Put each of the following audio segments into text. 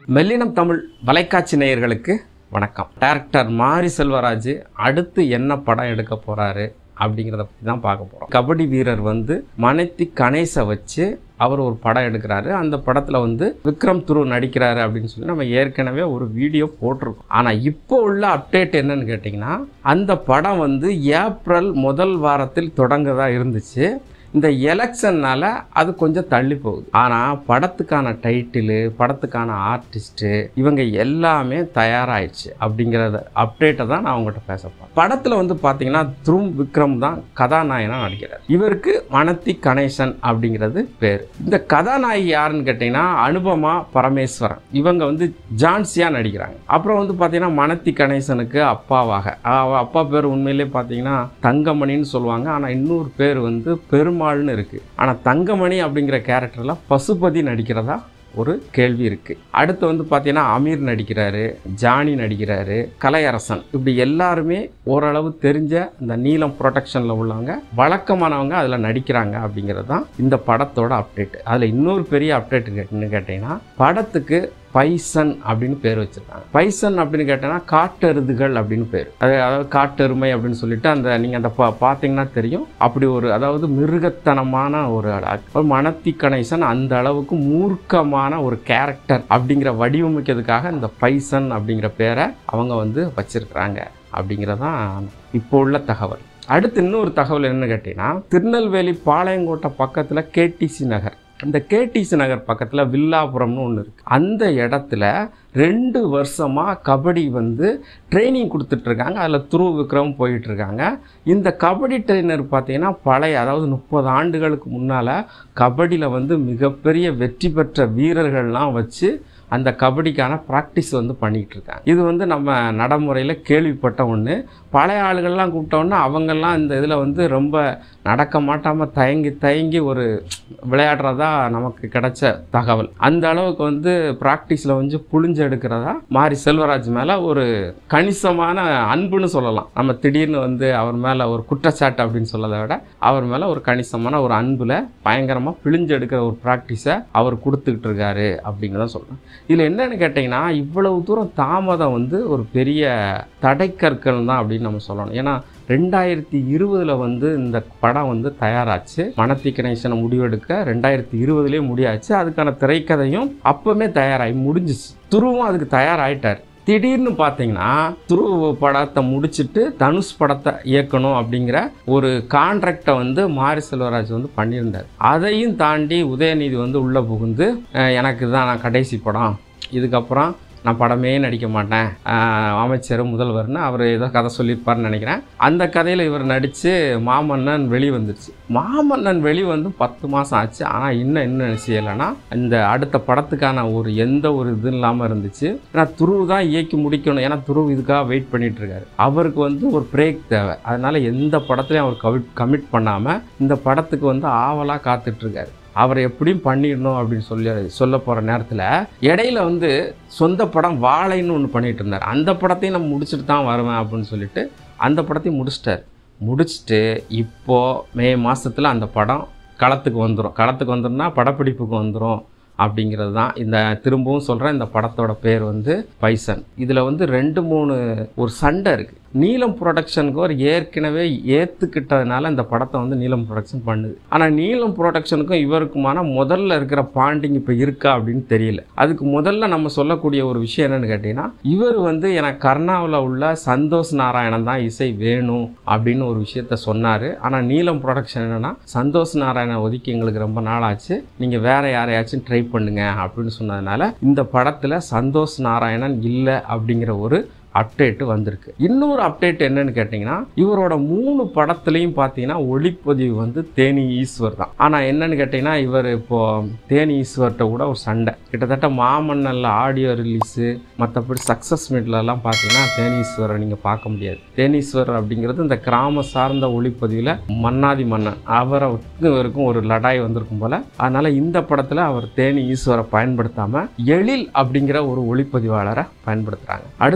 மெல்லினம் தமிழ் வலைக்காட்சி நேயர்களுக்கு வணக்கம் டைரக்டர் மாரி செல்வராஜ் அடுத்து என்ன படம் எடுக்க போறாரு அப்படிங்கிறத பற்றி தான் பார்க்க போகிறோம் கபடி வீரர் வந்து மனைத்தி கணேசை வச்சு அவர் ஒரு படம் எடுக்கிறாரு அந்த படத்தில் வந்து விக்ரம் துரு நடிக்கிறாரு அப்படின்னு சொல்லி நம்ம ஏற்கனவே ஒரு வீடியோ போட்டிருக்கோம் ஆனால் இப்போ உள்ள அப்டேட் என்னன்னு கேட்டிங்கன்னா அந்த படம் வந்து ஏப்ரல் முதல் வாரத்தில் தொடங்கதா இருந்துச்சு இந்த எலெக்ஷன்னால அது கொஞ்சம் தள்ளி போகுது ஆனால் படத்துக்கான டைட்டிலு படத்துக்கான ஆர்டிஸ்ட்டு இவங்க எல்லாமே தயாராகிடுச்சு அப்படிங்கிறத அப்டேட்டை தான் நான் உங்கள்கிட்ட பேச போகிறேன் படத்தில் வந்து பார்த்தீங்கன்னா துரும் விக்ரம் தான் கதாநாயகனாக நடிக்கிறார் இவருக்கு மனத்தி கணேசன் அப்படிங்கிறது பேர் இந்த கதாநாயகி யாருன்னு கேட்டிங்கன்னா அனுபமா பரமேஸ்வரன் இவங்க வந்து ஜான்சியாக நடிக்கிறாங்க அப்புறம் வந்து பார்த்தீங்கன்னா மனத்தி கணேசனுக்கு அப்பாவாக அவ அப்பா பேர் உண்மையிலே பார்த்தீங்கன்னா தங்கமணின்னு சொல்லுவாங்க ஆனால் இன்னொரு பேர் வந்து பெருமாள்னு இருக்குது ஆனால் தங்கமணி அப்படிங்கிற கேரக்டரில் பசுபதி நடிக்கிறதா ஒரு கேள்வி இருக்கு அடுத்து வந்து பார்த்தீங்கன்னா அமீர் நடிக்கிறாரு ஜானி நடிக்கிறாரு கலையரசன் இப்படி எல்லாருமே ஓரளவு தெரிஞ்ச இந்த நீலம் ப்ரொடெக்ஷனில் உள்ளவங்க வழக்கமானவங்க அதில் நடிக்கிறாங்க அப்படிங்கிறது தான் இந்த படத்தோட அப்டேட் அதில் இன்னொரு பெரிய அப்டேட் என்ன கேட்டிங்கன்னா படத்துக்கு பைசன் அப்படின்னு பேர் வச்சிருக்காங்க பைசன் அப்படின்னு கேட்டேன்னா காட்டெருதுகள் அப்படின்னு பேர் அது அதாவது காட்டெருமை அப்படின்னு சொல்லிட்டு அந்த நீங்கள் அந்த பா பார்த்தீங்கன்னா தெரியும் அப்படி ஒரு அதாவது மிருகத்தனமான ஒரு ஒரு மனத்தி கணேசன் அந்த அளவுக்கு மூர்க்கமான ஒரு கேரக்டர் அப்படிங்கிற வடிவமைக்கிறதுக்காக இந்த பைசன் அப்படிங்கிற பேரை அவங்க வந்து வச்சிருக்கிறாங்க அப்படிங்கிறதான் இப்போ உள்ள தகவல் அடுத்து இன்னொரு தகவல் என்னன்னு கேட்டிங்கன்னா திருநெல்வேலி பாளையங்கோட்டை பக்கத்தில் கேடிசி நகர் இந்த கேடிசி நகர் பக்கத்தில் வில்லாபுரம்னு ஒன்று இருக்குது அந்த இடத்துல ரெண்டு வருஷமாக கபடி வந்து ட்ரைனிங் கொடுத்துட்ருக்காங்க அதில் துரு விக்ரம் போயிட்டுருக்காங்க இந்த கபடி ட்ரெயினர் பார்த்தீங்கன்னா பழைய அதாவது முப்பது ஆண்டுகளுக்கு முன்னால் கபடியில் வந்து மிகப்பெரிய வெற்றி பெற்ற வீரர்கள்லாம் வச்சு அந்த கபடிக்கான ப்ராக்டிஸ் வந்து பண்ணிகிட்டு இருக்காங்க இது வந்து நம்ம நடைமுறையில் கேள்விப்பட்ட ஒன்று பழைய ஆளுகள்லாம் கூப்பிட்டோன்னா அவங்கெல்லாம் இந்த இதில் வந்து ரொம்ப நடக்க மாட்டாமல் தயங்கி தயங்கி ஒரு விளையாடுறதா நமக்கு கிடைச்ச தகவல் அந்த அளவுக்கு வந்து ப்ராக்டிஸில் வந்து புழிஞ்சு எடுக்கிறதா மாரி செல்வராஜ் மேலே ஒரு கணிசமான அன்புன்னு சொல்லலாம் நம்ம திடீர்னு வந்து அவர் மேலே ஒரு குற்றச்சாட்டு அப்படின்னு சொல்லதை விட அவர் மேலே ஒரு கணிசமான ஒரு அன்பில் பயங்கரமாக பிழிஞ்சு எடுக்கிற ஒரு ப்ராக்டிஸை அவர் கொடுத்துக்கிட்டு இருக்காரு அப்படிங்கிறத சொல்கிறேன் இதில் என்னன்னு கேட்டிங்கன்னா இவ்வளவு தூரம் தாமதம் வந்து ஒரு பெரிய தடைக்கற்கள் தான் அப்படின்னு நம்ம சொல்லணும் ஏன்னா ரெண்டாயிரத்தி இருபதில் வந்து இந்த படம் வந்து தயாராச்சு மனத்தி கணேசனை முடிவெடுக்க ரெண்டாயிரத்தி இருபதுலேயே முடியாச்சு அதுக்கான திரைக்கதையும் அப்போவுமே தயாராகி முடிஞ்சிச்சு துருவும் அதுக்கு தயாராகிட்டார் திடீர்னு பார்த்தீங்கன்னா துருவ படத்தை முடிச்சுட்டு தனுஷ் படத்தை இயக்கணும் அப்படிங்கிற ஒரு கான்ட்ராக்டை வந்து மாரி செல்வராஜ் வந்து பண்ணியிருந்தார் அதையும் தாண்டி உதயநிதி வந்து உள்ளே புகுந்து அஹ், எனக்கு தான் நான் கடைசி படம் இதுக்கப்புறம் நான் படமே நடிக்க மாட்டேன் ஆஹ் அமைச்சர் முதல்வர்னு அவர் ஏதோ கதை சொல்லியிருப்பார்னு நினைக்கிறேன் அந்த கதையில் இவர் நடித்து மாமன்னன் வெளி வந்துருச்சு மாமன்னன் வெளி வந்து பத்து மாதம் ஆச்சு ஆனால் இன்னும் என்ன செய்யலைன்னா இந்த அடுத்த படத்துக்கான ஒரு எந்த ஒரு இது இல்லாமல் இருந்துச்சு ஏன்னா துருவு தான் இயக்கி முடிக்கணும் ஏன்னா துருவு இதுக்காக வெயிட் பண்ணிட்டு இருக்காரு அவருக்கு வந்து ஒரு பிரேக் தேவை அதனால எந்த படத்துலையும் அவர் கமிட் கமிட் பண்ணாமல் இந்த படத்துக்கு வந்து ஆவலாக காத்துட்ருக்காரு அவரை எப்படியும் பண்ணிடணும் அப்படின்னு சொல்லி சொல்ல போகிற நேரத்தில் இடையில வந்து சொந்த படம் வாழைன்னு ஒன்று பண்ணிட்டு இருந்தார் அந்த படத்தையும் நம்ம முடிச்சுட்டு தான் வருவேன் அப்படின்னு சொல்லிட்டு அந்த படத்தையும் முடிச்சிட்டார் முடிச்சுட்டு இப்போது மே மாதத்தில் அந்த படம் களத்துக்கு வந்துடும் களத்துக்கு வந்துடும்னா படப்பிடிப்புக்கு வந்துடும் அப்படிங்கிறது தான் இந்த திரும்பவும் சொல்கிறேன் இந்த படத்தோட பேர் வந்து பைசன் இதில் வந்து ரெண்டு மூணு ஒரு சண்டை இருக்குது நீலம் ப்ரொடக்ஷனுக்கு ஒரு ஏற்கனவே ஏற்றுக்கிட்டதுனால இந்த படத்தை வந்து நீலம் ப்ரொடக்ஷன் பண்ணுது ஆனால் நீலம் ப்ரொடக்ஷனுக்கும் இவருக்குமான முதல்ல இருக்கிற பாண்டிங் இப்போ இருக்கா அப்படின்னு தெரியல அதுக்கு முதல்ல நம்ம சொல்லக்கூடிய ஒரு விஷயம் என்னன்னு கேட்டிங்கன்னா இவர் வந்து எனக்கு கர்ணாவில் உள்ள சந்தோஷ் நாராயணன் தான் இசை வேணும் அப்படின்னு ஒரு விஷயத்த சொன்னார் ஆனால் நீலம் ப்ரொடக்ஷன் என்னன்னா சந்தோஷ் நாராயணன் ஒதுக்கி எங்களுக்கு ரொம்ப நாள் ஆச்சு நீங்கள் வேற யாரையாச்சும் ட்ரை பண்ணுங்க அப்படின்னு சொன்னதுனால இந்த படத்தில் சந்தோஷ் நாராயணன் இல்லை அப்படிங்கிற ஒரு அப்டேட் வந்திருக்கு இன்னொரு அப்டேட் என்னன்னு கேட்டிங்கன்னா இவரோட மூணு படத்துலையும் பார்த்தீங்கன்னா ஒளிப்பதிவு வந்து தேனி ஈஸ்வர் தான் ஆனால் என்னன்னு கேட்டிங்கன்னா இவர் இப்போ தேனி ஈஸ்வர்கிட்ட கூட ஒரு சண்டை கிட்டத்தட்ட மாமன்னல்ல ஆடியோ ரிலீஸு மற்றபடி சக்ஸஸ் மீட்லலாம் பார்த்தீங்கன்னா தேனீஸ்வரை நீங்கள் பார்க்க முடியாது தேனீஸ்வரர் அப்படிங்கிறது இந்த கிராம சார்ந்த ஒளிப்பதிவில் மன்னாதி மன்னன் அவரை இவருக்கும் ஒரு லடாய் வந்திருக்கும் போல அதனால இந்த படத்தில் அவர் தேனி ஈஸ்வரை பயன்படுத்தாமல் எழில் அப்படிங்கிற ஒரு ஒளிப்பதிவாளரை பயன்படுத்துகிறாங்க அடுத்து இன்னொரு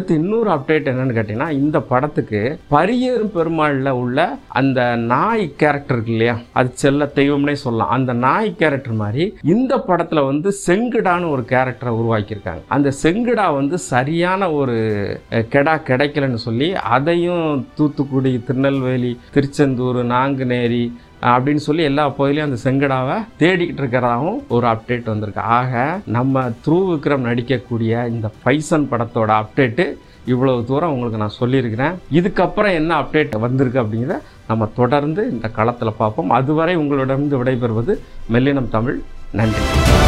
இன்னொரு அப்டேட் என்னன்னு கேட்டிங்கன்னா இந்த படத்துக்கு பரியேறும் பெருமாளில் உள்ள அந்த நாய் கேரக்டர் இருக்கு இல்லையா அது செல்ல தெய்வம்னே சொல்லலாம் அந்த நாய் கேரக்டர் மாதிரி இந்த படத்தில் வந்து செங்குடான்னு ஒரு கேரக்டரை உருவாக்கியிருக்காங்க அந்த செங்குடா வந்து சரியான ஒரு அஹ், கெடா கிடைக்கலன்னு சொல்லி அதையும் தூத்துக்குடி திருநெல்வேலி திருச்செந்தூர் நாங்குநேரி அப்படின்னு சொல்லி எல்லா பகுதியிலையும் அந்த செங்கடாவை தேடிக்கிட்டு இருக்கிறதாகவும் ஒரு அப்டேட் வந்திருக்கு ஆக நம்ம த்ரூ விக்ரம் நடிக்கக்கூடிய இந்த பைசன் படத்தோட அப்டேட்டு இவ்வளவு தூரம் உங்களுக்கு நான் சொல்லியிருக்கிறேன் இதுக்கப்புறம் என்ன அப்டேட் வந்திருக்கு அப்படிங்கிறத நம்ம தொடர்ந்து இந்த களத்தில் பார்ப்போம் அதுவரை உங்களிடமிருந்து விடைபெறுவது மெல்லினம் தமிழ் நன்றி